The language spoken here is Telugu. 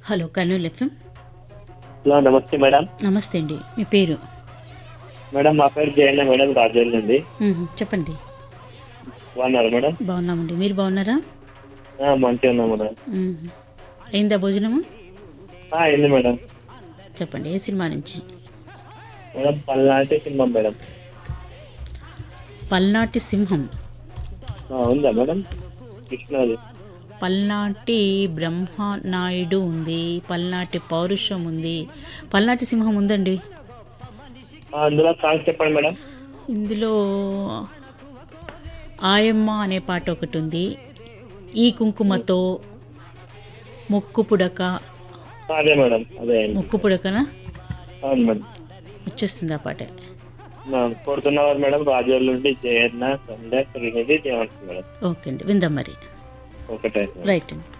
హలో కర్నూలు ఎఫ్ఎం హలో నమస్తే మేడం నమస్తే అండి మీ పేరు మేడం మా పేరు జయన్న మేడం రాజోల్ నుండి మ్మ్, చెప్పండి బాగున్నారు మేడం బాగున్నామండి మీరు బాగున్నారా ఆ, మంచిగా ఉన్నా మేడం మ్మ్. అయిందా భోజనము ఆ, అయింది మేడం చెప్పండి ఏ సినిమా నుంచి madam Palnati cinema madam Palnati Simham ఆ, ఉందా మేడం కృష్ణది పల్నాటి బ్రహ్మనాయుడు ఉంది పల్నాటి పౌరుషం ఉంది పల్నాటి సింహం ఉందండి ఆ, అందులో సాంగ్స్ చెప్పండి మేడం ఇందులో ఆయమ్మ అనే పాట ఒకటి ఉంది ఈ కుంకుమతో ముక్కు పుడక ఆ, అదే మేడం అదే అయింది ముక్కు పుడకన అవును మేడం వచ్చేస్తుంది ఆ పాట ఆ, కోరుతున్నవారు మేడం రాజోల్ నుండి జయన్న సంధ్య శ్రీనిధి దేవంత్ మేడం ఓకే అండి విందాం మరి ఒకటే రైట్ అండి